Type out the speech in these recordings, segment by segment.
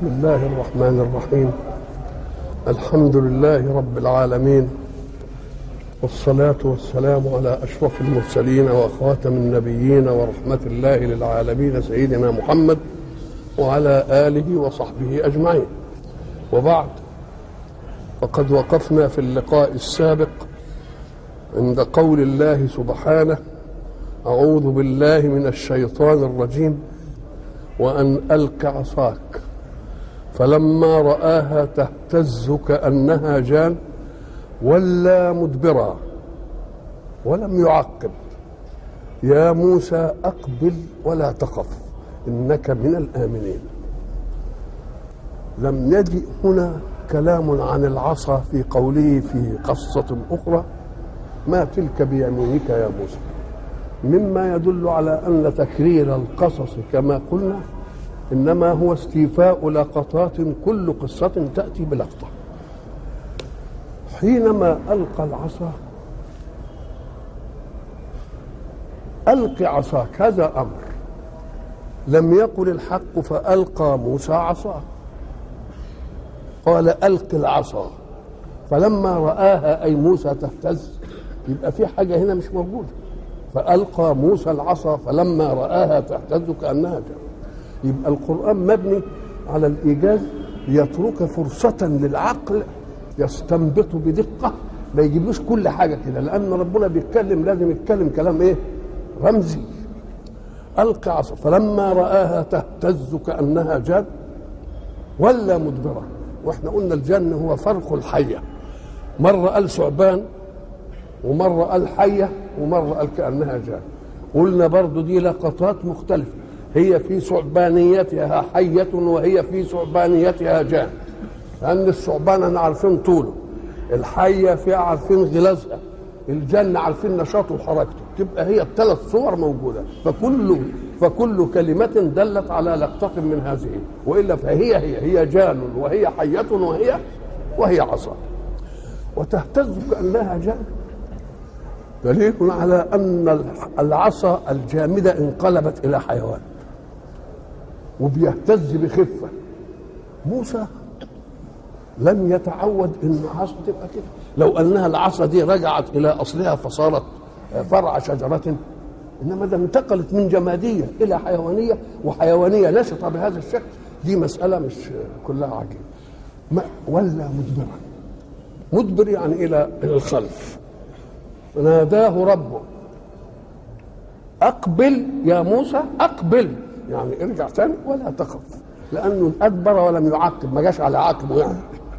بسم الله الرحمن الرحيم الحمد لله رب العالمين والصلاة والسلام على أشرف المرسلين وخاتم النبيين ورحمة الله للعالمين سيدنا محمد وعلى آله وصحبه أجمعين وبعد فقد وقفنا في اللقاء السابق عند قول الله سبحانه أعوذ بالله من الشيطان الرجيم وأن ألق عصاك فلما رآها تهتز كأنها جان ولا مدبرا ولم يعقب يا موسى أقبل ولا تخف إنك من الآمنين لم يجئ هنا كلام عن العصا في قوله في قصة أخرى ما تلك بيمينك يا موسى مما يدل على أن تكرير القصص كما قلنا إنما هو استيفاء لقطات كل قصة تأتي بلقطة حينما ألقى العصا ألق عصاك هذا أمر لم يقل الحق فألقى موسى عصاه قال ألق العصا فلما رآها أي موسى تهتز يبقى في حاجة هنا مش موجودة فألقى موسى العصا فلما رآها تهتز كأنها جان يبقى القرآن مبني على الإيجاز يترك فرصة للعقل يستنبط بدقة ما يجيبلوش كل حاجة كده لأن ربنا بيتكلم لازم يتكلم كلام إيه؟ رمزي ألقى عصا فلما رآها تهتز كأنها جان ولا مدبرة واحنا قلنا الجن هو فرق الحية مرة قال ثعبان ومرة قال حية ومرة قال كأنها جان قلنا برضو دي لقطات مختلفة هي في ثعبانيتها حية وهي في ثعبانيتها جان لأن الثعبان أنا عارفين طوله الحية فيها عارفين غلازها الجن عارفين نشاطه وحركته تبقى هي الثلاث صور موجودة فكل فكل كلمة دلت على لقطة من هذه وإلا فهي هي هي جان وهي حية وهي وهي عصا وتهتز كأنها جان دليل على أن العصا الجامدة انقلبت إلى حيوان وبيهتز بخفة موسى لم يتعود ان العصا تبقى كده لو انها العصا دي رجعت الى اصلها فصارت فرع شجره انما ده انتقلت من جماديه الى حيوانيه وحيوانيه نشطه بهذا الشكل دي مساله مش كلها عجيبه ما ولا مدبرا مدبر يعني الى الى الخلف ناداه ربه اقبل يا موسى اقبل يعني ارجع تاني ولا تخف لانه ادبر ولم يعقب ما جاش على عقبه يعني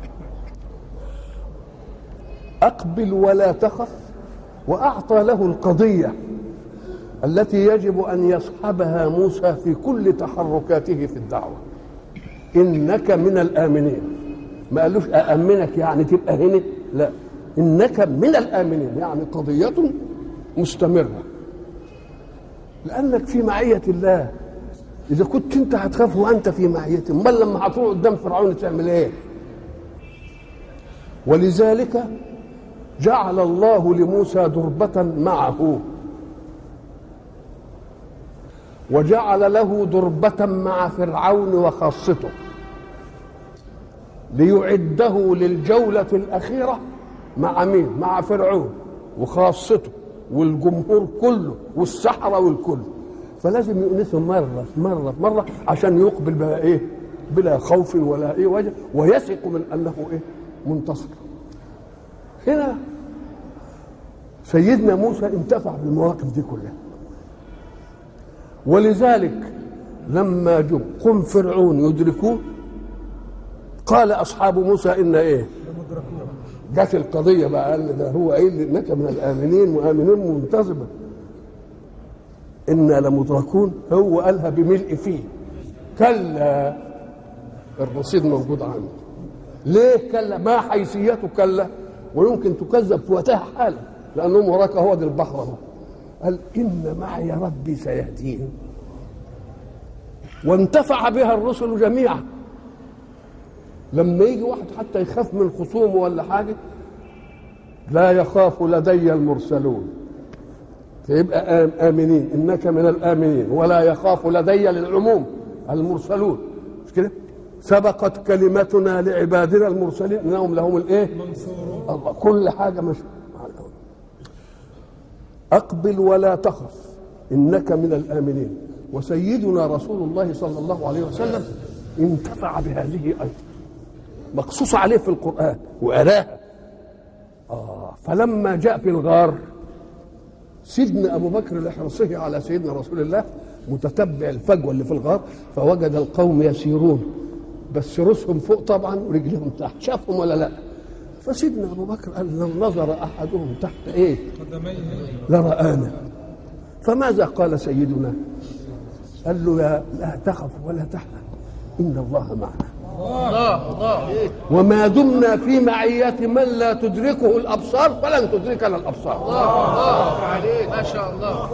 اقبل ولا تخف واعطى له القضيه التي يجب ان يصحبها موسى في كل تحركاته في الدعوه انك من الامنين ما قالوش أأمنك يعني تبقى هنا لا إنك من الآمنين يعني قضية مستمرة لأنك في معية الله إذا كنت أنت هتخاف وأنت في معيته أمال لما هتروح قدام فرعون تعمل إيه؟ ولذلك جعل الله لموسى دربة معه وجعل له دربة مع فرعون وخاصته ليعده للجولة الأخيرة مع مين؟ مع فرعون وخاصته والجمهور كله والسحرة والكل فلازم يؤنسه مرة مرة مرة عشان يقبل بقى إيه؟ بلا خوف ولا إيه وجه ويثق من أنه إيه؟ منتصر هنا سيدنا موسى انتفع بالمواقف دي كلها ولذلك لما جم قم فرعون يدركوه قال اصحاب موسى ان ايه جت القضيه بقى قال ده هو قايل انك من الامنين وامنين منتظمه انا لمدركون هو قالها بملء فيه كلا الرصيد موجود عنده ليه كلا ما حيثيته كلا ويمكن تكذب في وقتها حالا لانهم وراك هو دي البحر اهو قال ان معي ربي سيهدين وانتفع بها الرسل جميعا لما يجي واحد حتى يخاف من خصومه ولا حاجه لا يخاف لدي المرسلون فيبقى آمنين إنك من الآمنين ولا يخاف لدي للعموم المرسلون مش كده سبقت كلمتنا لعبادنا المرسلين انهم لهم الايه الله كل حاجه مش اقبل ولا تخف انك من الامنين وسيدنا رسول الله صلى الله عليه وسلم انتفع بهذه ايضا مقصوص عليه في القران واراها آه فلما جاء في الغار سيدنا ابو بكر لحرصه على سيدنا رسول الله متتبع الفجوه اللي في الغار فوجد القوم يسيرون بس رؤوسهم فوق طبعا ورجلهم تحت شافهم ولا لا فسيدنا ابو بكر قال لو نظر احدهم تحت ايه لرآنا فماذا قال سيدنا قال له يا لا تخف ولا تحزن ان الله معنا وما دمنا في معية من لا تدركه الأبصار فلن تدركنا الأبصار الله عليك ما شاء الله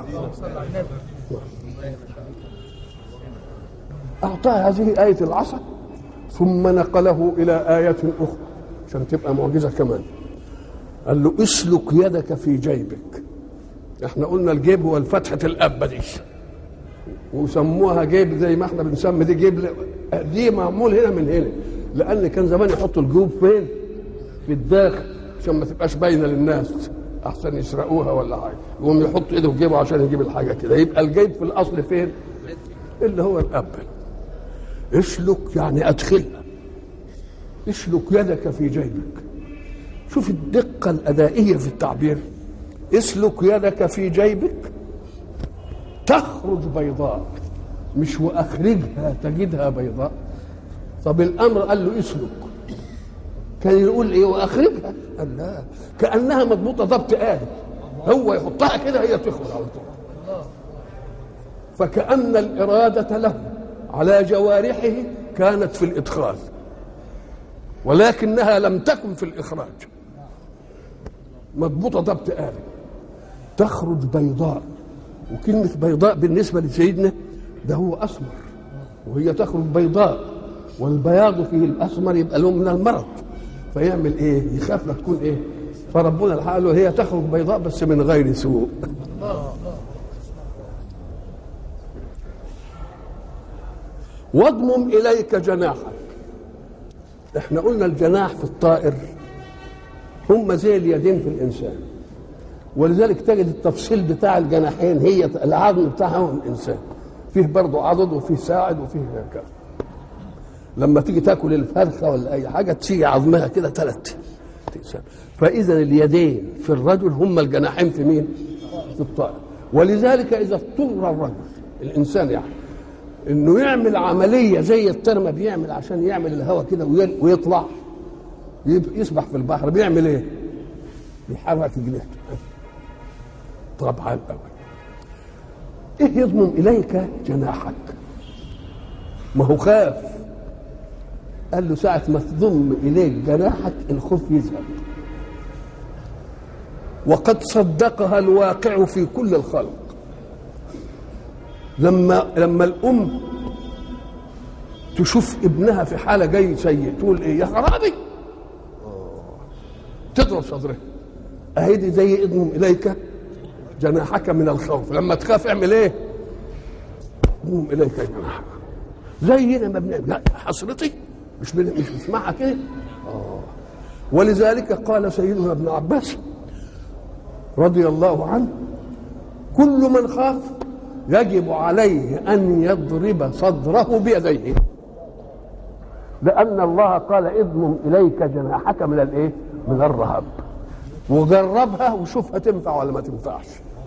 أعطاه هذه آية العصا ثم نقله إلى آية أخرى عشان تبقى معجزة كمان قال له اسلك يدك في جيبك احنا قلنا الجيب هو الفتحة الأبة دي وسموها جيب زي ما احنا بنسمي دي جيب دي معمول هنا من هنا لأن كان زمان يحطوا الجيوب فين؟ في الداخل عشان ما تبقاش باينة للناس أحسن يسرقوها ولا حاجة يقوم يحط إيده في جيبه عشان يجيب الحاجة كده يبقى الجيب في الأصل فين؟ اللي هو الأبل اسلك يعني أدخلها اسلك يدك في جيبك شوف الدقة الأدائية في التعبير اسلك يدك في جيبك تخرج بيضاء مش وأخرجها تجدها بيضاء طب الأمر قال له اسلك كان يقول ايه واخرجها قال لا كانها مضبوطه ضبط آلي هو يحطها كده هي تخرج على طول فكأن الإرادة له على جوارحه كانت في الإدخال ولكنها لم تكن في الإخراج مضبوطة ضبط آلي تخرج بيضاء وكلمة بيضاء بالنسبة لسيدنا ده هو أسمر وهي تخرج بيضاء والبياض فيه الأسمر يبقى له من المرض فيعمل إيه؟ يخاف لا تكون إيه؟ فربنا الحق له هي تخرج بيضاء بس من غير سوء واضمم اليك جناحك احنا قلنا الجناح في الطائر هم زي اليدين في الانسان ولذلك تجد التفصيل بتاع الجناحين هي العظم بتاعهم الانسان فيه برضه عضد وفيه ساعد وفيه كذا لما تيجي تاكل الفرخه ولا اي حاجه تيجي عظمها كده ثلاث فاذا اليدين في الرجل هم الجناحين في مين؟ في الطائر ولذلك اذا اضطر الرجل الانسان يعني انه يعمل عمليه زي الطير ما بيعمل عشان يعمل الهواء كده ويطلع يسبح في البحر بيعمل ايه؟ بيحرك جناحه طبعا الاول ايه يضمن اليك جناحك ما هو خاف قال له ساعة ما تضم إليك جناحك الخوف يذهب وقد صدقها الواقع في كل الخلق لما لما الام تشوف ابنها في حاله جاي سيء تقول ايه يا خرابي تضرب صدرها اهي دي زي اضمم اليك جناحك من الخوف لما تخاف اعمل ايه اضمم اليك جناحك زينا ما بنعمل لا حسرتي مش بن... مش بنسمعها كده اه ولذلك قال سيدنا ابن عباس رضي الله عنه كل من خاف يجب عليه ان يضرب صدره بيديه لان الله قال اضمم اليك جناحك من الايه من الرهب وجربها وشوفها تنفع ولا ما تنفعش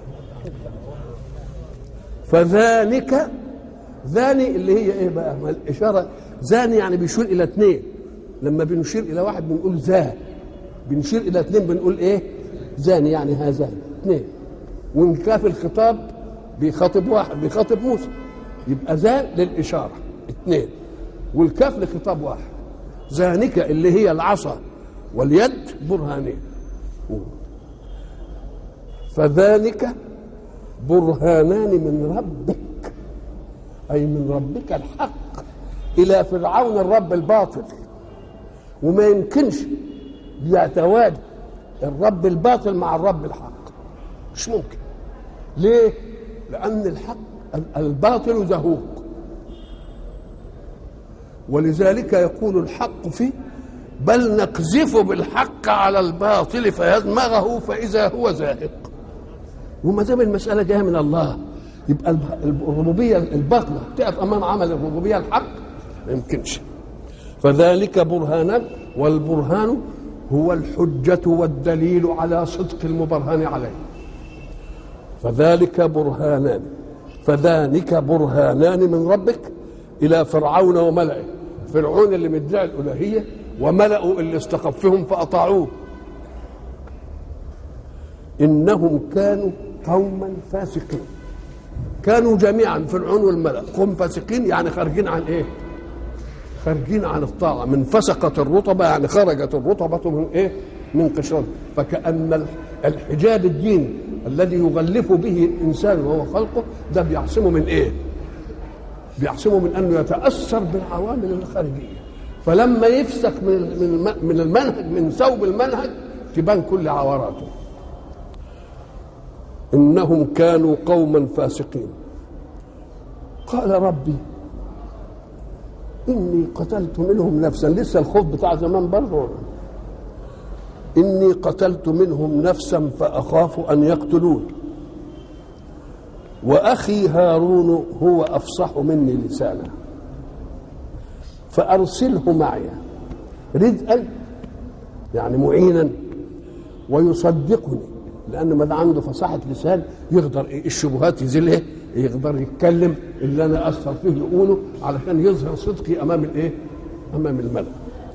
فذلك ذاني اللي هي ايه بقى ما الاشاره ذاني يعني بيشير الى اثنين لما بنشير الى واحد بنقول ذا بنشير الى اثنين بنقول ايه ذاني يعني هذان اثنين وان كاف الخطاب بيخاطب واحد بيخاطب موسى يبقى ذا للإشارة اثنين والكاف لخطاب واحد ذانك اللي هي العصا واليد برهانين فذلك برهانان من ربك أي من ربك الحق إلى فرعون الرب الباطل وما يمكنش يتواجد الرب الباطل مع الرب الحق مش ممكن ليه؟ لأن الحق الباطل زهوق ولذلك يقول الحق فيه بل نقذف بالحق على الباطل فيدمغه فإذا هو زاهق وما دام المسألة جاية من الله يبقى الربوبية الباطلة تقف أمام عمل الربوبية الحق ما يمكنش فذلك برهانان والبرهان هو الحجة والدليل على صدق المبرهن عليه فذلك برهانان فذلك برهانان من ربك إلى فرعون وملئه فرعون اللي مدعي الألوهية وملأوا اللي استخفهم فأطاعوه إنهم كانوا قوما فاسقين كانوا جميعا فرعون والملأ قوم فاسقين يعني خارجين عن ايه خارجين عن الطاعة من فسقت الرطبة يعني خرجت الرطبة من ايه من قشرة فكأن الحجاب الديني الذي يغلف به الإنسان وهو خلقه ده بيعصمه من ايه بيعصمه من أنه يتأثر بالعوامل الخارجية فلما يفسق من من المنهج من ثوب المنهج تبان كل عوراته انهم كانوا قوما فاسقين قال ربي اني قتلت منهم نفسا لسه الخوف بتاع زمان برضه اني قتلت منهم نفسا فاخاف ان يقتلون واخي هارون هو افصح مني لسانا فارسله معي رزقا يعني معينا ويصدقني لان ما ده عنده فصاحه لسان يقدر إيه الشبهات يزيلها يقدر يتكلم اللي انا اثر فيه يقوله علشان يظهر صدقي امام الايه؟ امام الملأ.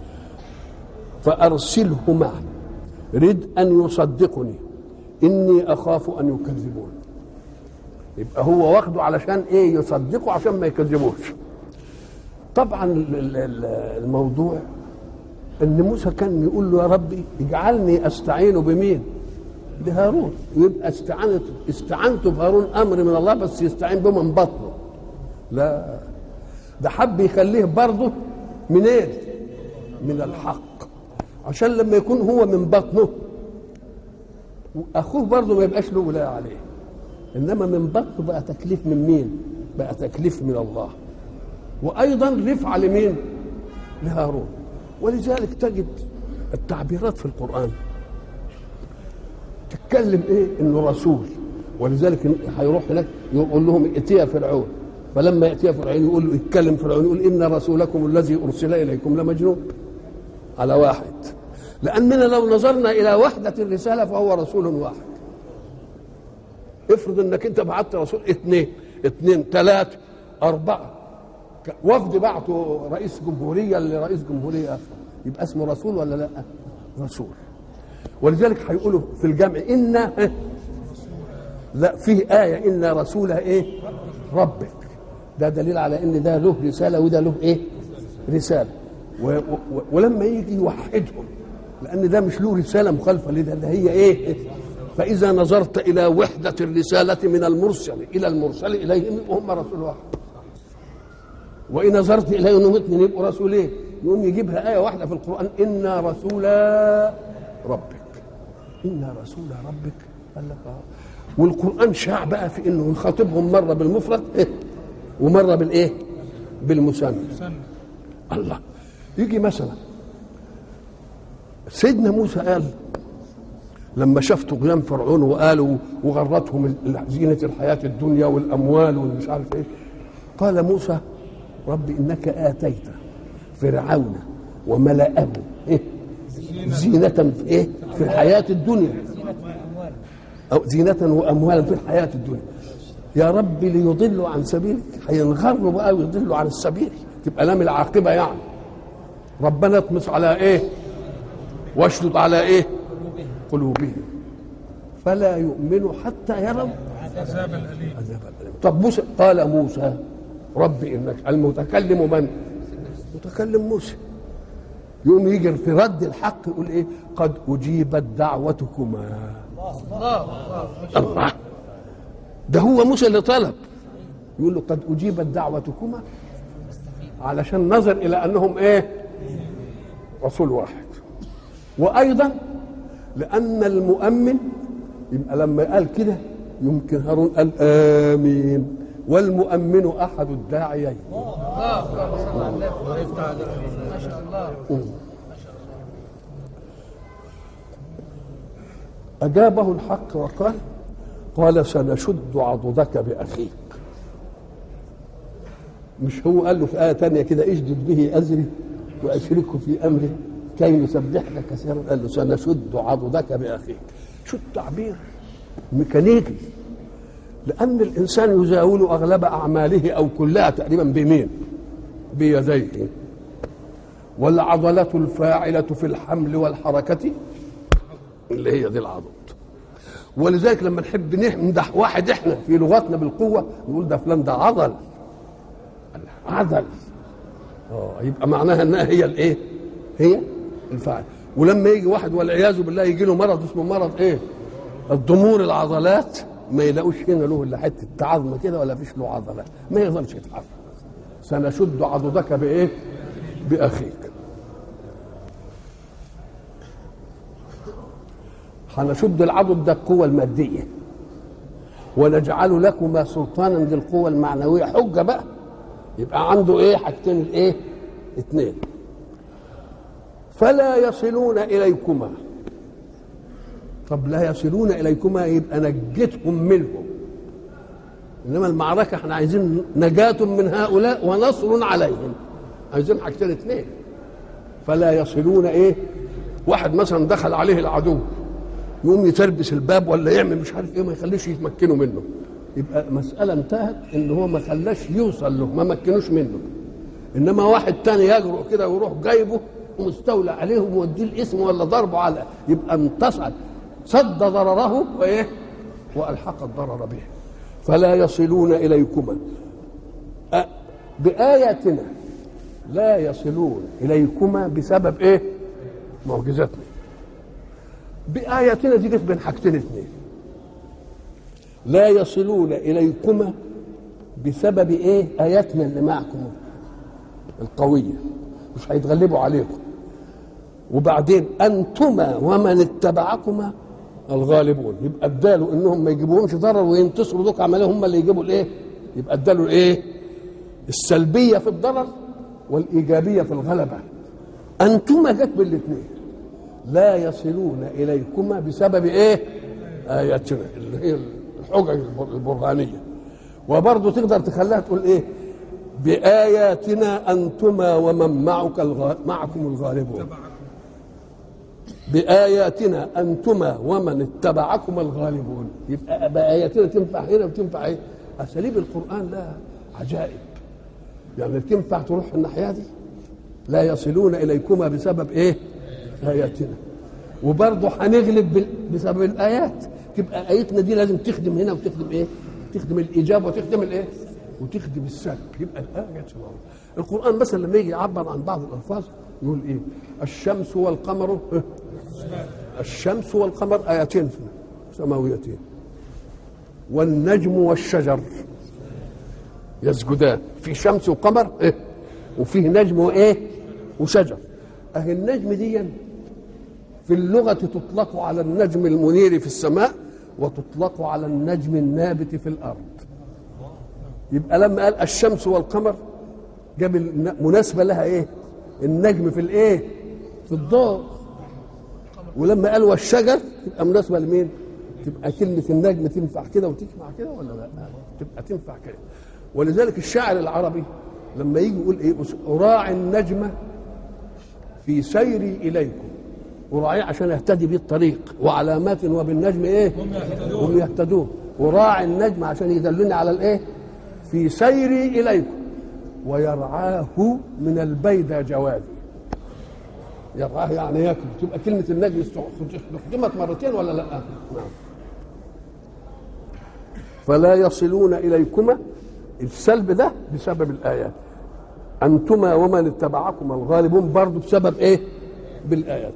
فارسله معي رد ان يصدقني اني اخاف ان يكذبون. يبقى هو واخده علشان ايه؟ يصدقه عشان ما يكذبوش. طبعا الموضوع ان موسى كان يقول له يا ربي اجعلني استعين بمين؟ بهارون يبقى استعانت استعنت بهارون امر من الله بس يستعين به من بطنه لا ده حب يخليه برضه منين إيه؟ من الحق عشان لما يكون هو من بطنه اخوه برضه ما يبقاش له ولايه عليه انما من بطنه بقى تكليف من مين بقى تكليف من الله وايضا رفعه لمين لهارون ولذلك تجد التعبيرات في القران تتكلم ايه انه رسول ولذلك هيروح هناك يقول لهم ائتيا فرعون فلما ياتي فرعون يقول له يتكلم فرعون يقول ان رسولكم الذي ارسل اليكم لمجنون على واحد لاننا لو نظرنا الى وحده الرساله فهو رسول واحد افرض انك انت بعت رسول اثنين اثنين ثلاثه اربعه وفد بعته رئيس جمهوريه لرئيس جمهوريه اخر يبقى اسمه رسول ولا لا؟ رسول ولذلك هيقولوا في الجمع إن لا فيه آية إن رسول إيه ربك ده دليل على إن ده له رسالة وده له إيه رسالة و و ولما يجي يوحدهم لأن ده مش له رسالة مخالفة لده ده هي إيه فإذا نظرت إلى وحدة الرسالة من المرسل إلى المرسل إليهم هم رسول واحد وإن نظرت إلى أنهم اثنين يبقوا رسولين يقوم يجيبها آية واحدة في القرآن إنا رسولا ربك إنا رسول ربك قال لك آه والقرآن شاع بقى في إنه يخاطبهم مرة بالمفرد إيه؟ ومرة بالإيه؟ بالمثنى الله يجي مثلا سيدنا موسى قال لما شاف طغيان فرعون وقالوا وغرتهم زينة الحياة الدنيا والأموال والمش عارف إيه قال موسى رب إنك آتيت فرعون وملأه إيه؟ زينة في إيه؟ في الحياة الدنيا أو زينة وأموالا في الحياة الدنيا يا رب ليضلوا عن سبيلك هينغروا بقى ويضلوا عن السبيل تبقى لام العاقبة يعني ربنا اطمس على ايه واشدد على ايه قلوبهم فلا يؤمنوا حتى يروا عذاب الأليم عذاب الأليم طب موسى قال موسى ربي انك المتكلم من متكلم موسى يقوم يجي في رد الحق يقول ايه قد اجيبت دعوتكما الله الله الله ده هو موسى اللي طلب يقول له قد اجيبت دعوتكما علشان نظر الى انهم ايه رسول واحد وايضا لان المؤمن يبقى لما قال كده يمكن هارون قال امين والمؤمن احد الداعيين ما شاء الله أجابه الحق وقال قال سنشد عضدك بأخيك مش هو قال له في آية تانية كده اشدد به أزري وأشركه في أمري كي نسبحك كثيرا قال له سنشد عضدك بأخيك شو التعبير ميكانيكي لأن الإنسان يزاول أغلب أعماله أو كلها تقريبا بمين؟ بيديه والعضلة الفاعلة في الحمل والحركة اللي هي دي العضد ولذلك لما نحب نمدح واحد احنا في لغتنا بالقوة نقول ده فلان ده عضل عضل اه يبقى معناها انها هي الايه؟ هي الفاعل ولما يجي واحد والعياذ بالله يجي له مرض اسمه مرض ايه؟ الضمور العضلات ما يلاقوش هنا له الا حته عظمه كده ولا فيش له عضلات ما يقدرش يتحرك سنشد عضدك بايه؟ باخيك هنشد العضد ده القوة المادية ونجعل لكما سلطانا ذي القوة المعنوية حجة بقى يبقى عنده ايه حاجتين الايه اتنين فلا يصلون إليكما طب لا يصلون إليكما يبقى نجتهم منهم إنما المعركة احنا عايزين نجاة من هؤلاء ونصر عليهم عايزين حاجتين اتنين فلا يصلون ايه واحد مثلا دخل عليه العدو يقوم يتربس الباب ولا يعمل مش عارف ايه ما يخليش يتمكنوا منه يبقى مسألة انتهت ان هو ما خلاش يوصل له ما مكنوش منه انما واحد تاني يجرؤ كده ويروح جايبه ومستولى عليه وموديه الاسم ولا ضربه على يبقى انتصر صد ضرره وايه والحق الضرر به فلا يصلون اليكما أ- بآياتنا لا يصلون اليكما بسبب ايه معجزتنا بآياتنا دي جت بين حاجتين اثنين لا يصلون إليكما بسبب إيه آياتنا اللي معكم القوية مش هيتغلبوا عليكم وبعدين أنتما ومن اتبعكما الغالبون يبقى اداله انهم ما يجيبوهمش ضرر وينتصروا دوك عمليه هم اللي يجيبوا الايه؟ يبقى اداله الايه؟ السلبيه في الضرر والايجابيه في الغلبه. انتما جت بالاثنين. لا يصلون اليكما بسبب ايه؟ اياتنا اللي هي الحجج البرهانيه. وبرضه تقدر تخليها تقول ايه؟ بآياتنا أنتما ومن معك الغ... معكم الغالبون بآياتنا أنتما ومن اتبعكم الغالبون يبقى بآياتنا تنفع هنا وتنفع ايه؟ أساليب القرآن لها عجائب يعني تنفع تروح الناحية دي لا يصلون إليكما بسبب إيه؟ آياتنا وبرضه هنغلب بال- بسبب الآيات تبقى آيتنا دي لازم تخدم هنا وتخدم إيه؟ تخدم الإجابة وتخدم الإيه؟ وتخدم السلب يبقى الآية سبحان القرآن مثلا لما يجي يعبر عن بعض الألفاظ يقول إيه؟ الشمس والقمر إيه؟ الشمس والقمر آيتين سماويتين والنجم والشجر يسجدان في شمس وقمر إيه؟ وفيه نجم وايه وشجر اهي النجم دي في اللغة تطلق على النجم المنير في السماء وتطلق على النجم النابت في الأرض يبقى لما قال الشمس والقمر جاب الن- مناسبة لها ايه النجم في الايه في الضوء ولما قال والشجر تبقى مناسبة لمين تبقى كلمة النجم تنفع كده وتجمع كده ولا لا تبقى تنفع كده ولذلك الشاعر العربي لما يجي يقول ايه أراعي النجم في سيري إليكم أراعيه عشان يهتدي بيه الطريق وعلامات وبالنجم ايه هم يهتدون وراعي النجم عشان يدلني على الايه في سيري إليكم ويرعاه من البيدى جوادي يرعاه يعني ياكل تبقى كلمة النجم استخدمت مرتين ولا لا؟ نعم فلا يصلون إليكما السلب ده بسبب الآيات أنتما ومن اتبعكما الغالبون برضو بسبب إيه؟ بالآيات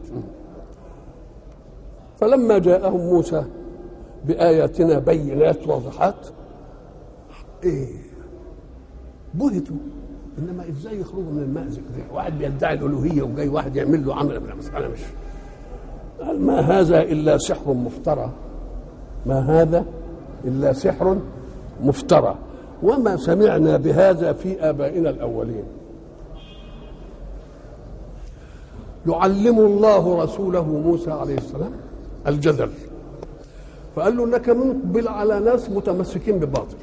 فلما جاءهم موسى بآياتنا بينات واضحات إيه؟ بهتوا انما ازاي يخرجوا من المأزق ده واحد بيدعي الالوهيه وجاي واحد يعمل له عمل من المساله مش قال ما هذا الا سحر مفترى ما هذا الا سحر مفترى وما سمعنا بهذا في آبائنا الأولين يعلم الله رسوله موسى عليه السلام الجدل فقال له انك مقبل على ناس متمسكين بباطل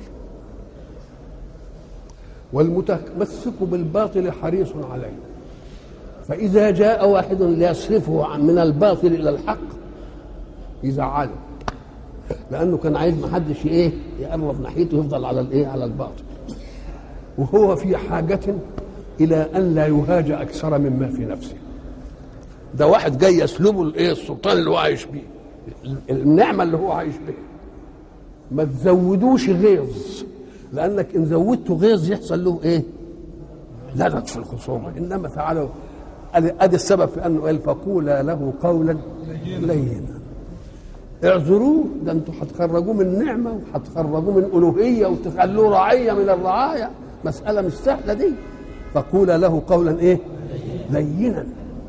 والمتمسك بالباطل حريص عليه فإذا جاء واحد ليصرفه عن- من الباطل إلى الحق يزعله لأنه كان عايز ما حدش إيه يقرب ناحيته يفضل على الإيه على الباطل وهو في حاجة إلى أن لا يهاج أكثر مما في نفسه ده واحد جاي يسلبه الإيه السلطان اللي هو عايش بيه النعمة اللي هو عايش بيها ما تزودوش غيظ لانك ان زودته غيظ يحصل له ايه؟ لدغ في الخصومه انما تعالوا ادي أدي السبب في انه قال فقولا له قولا لينا اعذروه ده انتوا هتخرجوه من نعمه وهتخرجوه من الوهيه وتخلوه رعيه من الرعايه مساله مش سهله دي فقولا له قولا ايه؟ لينا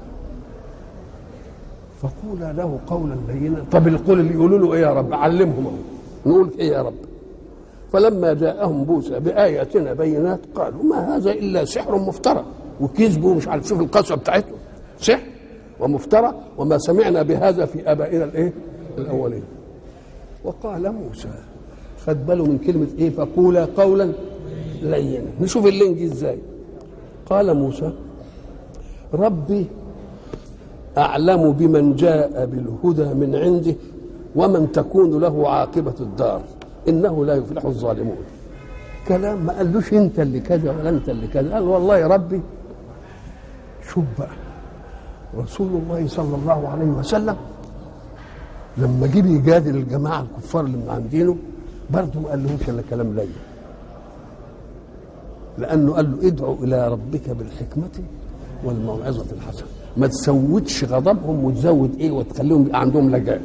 فقولا له قولا لينا طب القول اللي يقولوا له ايه يا رب علمهم اهو نقول ايه يا رب فلما جاءهم موسى بآياتنا بينات قالوا ما هذا إلا سحر مفترى وكذبوا مش عارف شوف القسوة بتاعتهم سحر ومفترى وما سمعنا بهذا في آبائنا الإيه؟ الأولين وقال موسى خد باله من كلمة إيه فقولا قولا لينا نشوف اللينج إزاي قال موسى ربي أعلم بمن جاء بالهدى من عنده ومن تكون له عاقبة الدار إنه لا يفلح الظالمون كلام ما قالوش أنت اللي كذا ولا أنت اللي كذا قال والله يا ربي شوف بقى رسول الله صلى الله عليه وسلم لما جه يجادل الجماعة الكفار اللي من عندينه برضه ما قالهمش إلا كلام لين لأنه قال له ادعو إلى ربك بالحكمة والموعظة الحسنة ما تزودش غضبهم وتزود ايه وتخليهم يبقى عندهم لجاج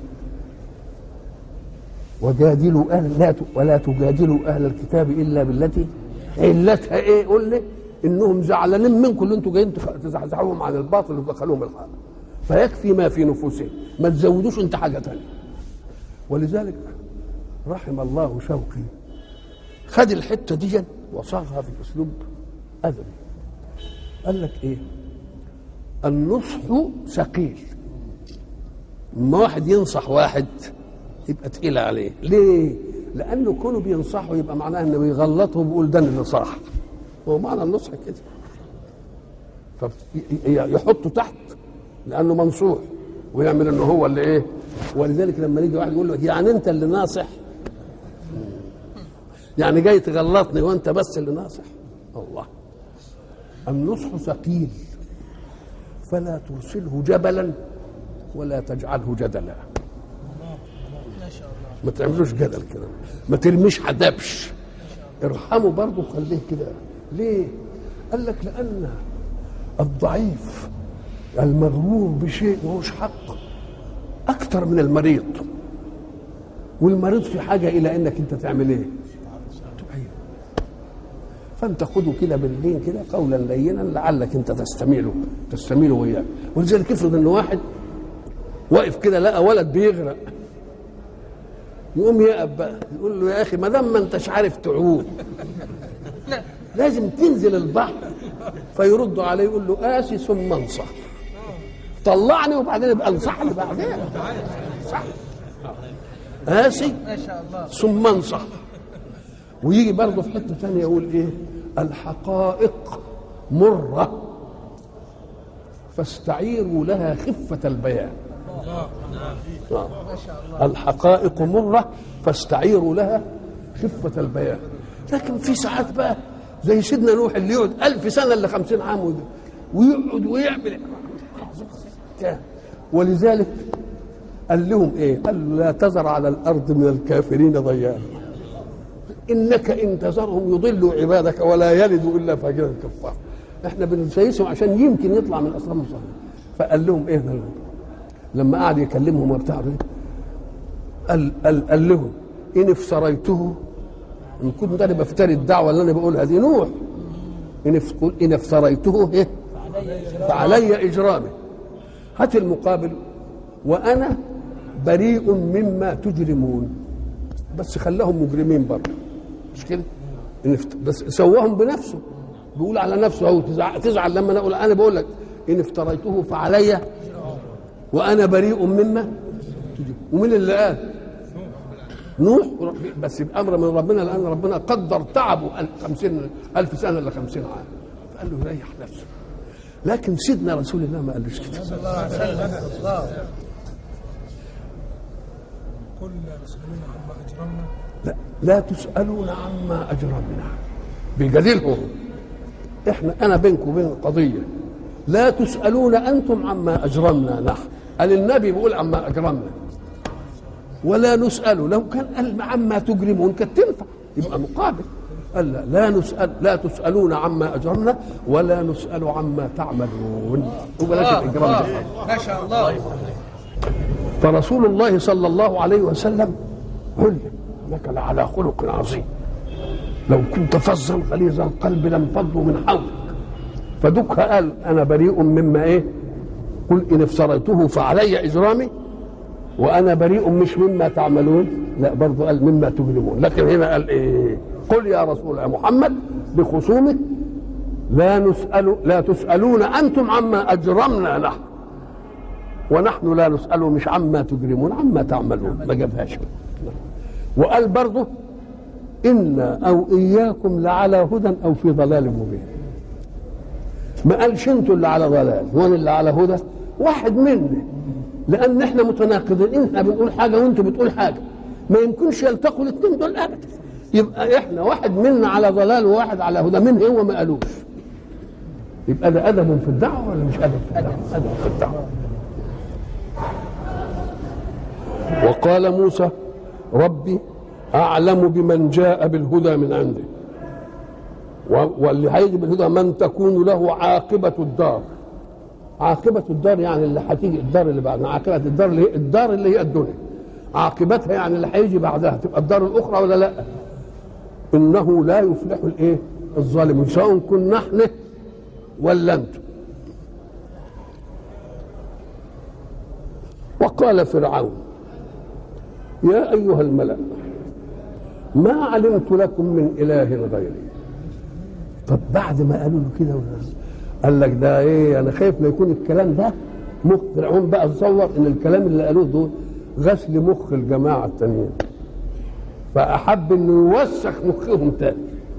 وجادلوا اهل لا ت... ولا تجادلوا اهل الكتاب الا بالتي علتها ايه قول لي انهم زعلانين منكم اللي انتوا جايين تخ- تزحزحوهم عن الباطل وتدخلوهم الحق فيكفي ما في نفوسهم ما تزودوش انت حاجه ثانيه ولذلك رحم الله شوقي خد الحته دي وصاغها في اسلوب ادبي قال لك ايه النصح ثقيل لما واحد ينصح واحد يبقى تقيل عليه ليه لانه كونه بينصحه يبقى معناه انه بيغلطه وبيقول ده اللي صح هو معنى النصح كده فيحطه تحت لانه منصوح ويعمل انه هو اللي ايه ولذلك لما يجي واحد يقول له يعني انت اللي ناصح يعني جاي تغلطني وانت بس اللي ناصح الله النصح ثقيل فلا ترسله جبلا ولا تجعله جدلا ما تعملوش جدل كده ما ترميش حدبش ارحمه برضه خليه كده ليه قال لك لان الضعيف المغرور بشيء ماهوش حق اكثر من المريض والمريض في حاجه الى انك انت تعمل ايه تعين فانت خده كده باللين كده قولا لينا لعلك انت تستميله تستميله وياه ولذلك افرض ان واحد واقف كده لقى ولد بيغرق يقوم يقف بقى يقول له يا اخي ما دام ما انتش عارف تعوم لازم تنزل البحر فيرد عليه يقول له قاسي ثم انصح طلعني وبعدين يبقى انصحني بعدين صح قاسي ما شاء الله ثم انصح ويجي برضه في حته ثانيه يقول ايه الحقائق مره فاستعيروا لها خفه البيان آه. الحقائق مره فاستعيروا لها خفه البيان لكن في ساعات بقى زي سيدنا نوح اللي يقعد ألف سنه الا خمسين عام ويجي- ويقعد ويعمل ولذلك قال لهم ايه قال لا تذر على الارض من الكافرين ضيانا انك ان تذرهم يضلوا عبادك ولا يلدوا الا فاجرا كفارا احنا بنسيسهم عشان يمكن يطلع من اصلهم صحيح فقال لهم ايه ده لما قعد يكلمهم وبتاع ده، قال قال قال لهم ان افتريته ان كنت انا بفتري الدعوه اللي انا بقولها دي نوح ان اف- قل ان افتريته ايه فعلي اجرامه هات المقابل وانا بريء مما تجرمون بس خلاهم مجرمين برضه مش كده إن افت- بس سواهم بنفسه بيقول على نفسه او تزعل, تزعل لما انا اقول انا بقول لك ان افتريته فعلي وانا بريء مما تجيب ومين اللي قال نوح بس بامر من ربنا لان ربنا قدر تعبه ألف- خمسين الف سنه الا خمسين عام فقال له ريح نفسك لكن سيدنا رسول الله ما قالوش كده صلى الله عليه وسلم الله قل لا تسألون عما أجرمنا لا, لا تسألون عما أجرمنا بيجادلهم احنا انا بينكم وبين قضيه لا تسألون انتم عما اجرمنا نحن قال النبي بيقول عما اجرمنا ولا نسأل لو كان قال عما تجرمون كانت تنفع يبقى مقابل قال لا لا نسأل لا تسألون عما أجرمنا ولا نسأل عما تعملون وبلاش الإجرام ده ما شاء الله فرسول الله صلى الله عليه وسلم علم انك لعلى خلق عظيم لو كنت فظا غليظ القلب لانفضوا من حولك فدك قال انا بريء مما ايه قل ان افتريته فعلي اجرامي وانا بريء مش مما تعملون لا برضه قال مما تجرمون لكن هنا قال ايه قل يا رسول الله محمد بخصومك لا نسأل لا تسألون أنتم عما أجرمنا نحن ونحن لا نسأل مش عما تجرمون عما تعملون ما جابهاش وقال برضه إنا أو إياكم لعلى هدى أو في ضلال مبين ما قالش انتوا اللي على ضلال وانا اللي على هدى واحد منا لان احنا متناقضين احنا بنقول حاجه وانتوا بتقول حاجه ما يمكنش يلتقوا الاثنين دول ابدا يبقى احنا واحد منا على ضلال وواحد على هدى من هو ما قالوش يبقى ده ادب في الدعوه ولا مش ادب في الدعوه ادب في الدعوه وقال موسى ربي اعلم بمن جاء بالهدى من عنده و- واللي هيجي بالهدى من تكون له عاقبة الدار عاقبة الدار يعني اللي هتيجي الدار اللي بعدها عاقبة الدار اللي هي الدار اللي هي الدنيا عاقبتها يعني اللي هيجي بعدها تبقى الدار الأخرى ولا لا إنه لا يفلح الإيه الظالمون سواء كنا نحن ولا أنتم وقال فرعون يا أيها الملأ ما علمت لكم من إله غيري طب بعد ما قالوا له كده قال لك ده ايه انا خايف لا يكون الكلام ده مخ فرعون بقى تصور ان الكلام اللي قالوه دول غسل مخ الجماعه التانيين فاحب انه يوسخ مخهم تاني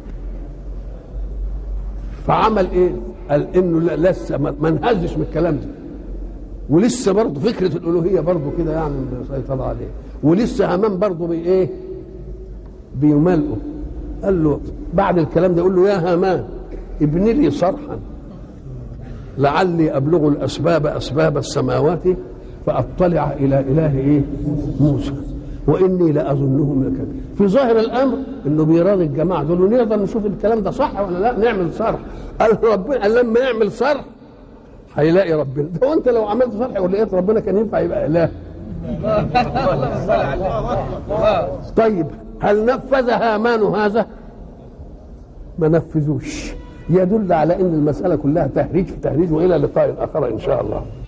فعمل ايه؟ قال انه لا- لسه ما ما انهزش من الكلام ده ولسه برضه فكره الالوهيه برضه كده يعني مسيطره عليه ولسه هامان برضه بايه؟ بيملئه قال له بعد الكلام ده يقول له يا هامان ابن لي صرحا لعلي ابلغ الاسباب اسباب السماوات فاطلع الى اله ايه موسى واني لاظنه من الكاذبين في ظاهر الامر انه بيراضي الجماعه دول ونقدر نشوف الكلام ده صح ولا لا نعمل صرح قال ربنا قال لما يعمل صرح هيلاقي ربنا ده وانت لو عملت صرح ولقيت ربنا كان ينفع يبقى اله طيب هل نفذ هامان هذا ما نفذوش يدل على ان المساله كلها تهريج في تهريج والى لقاء اخر ان شاء الله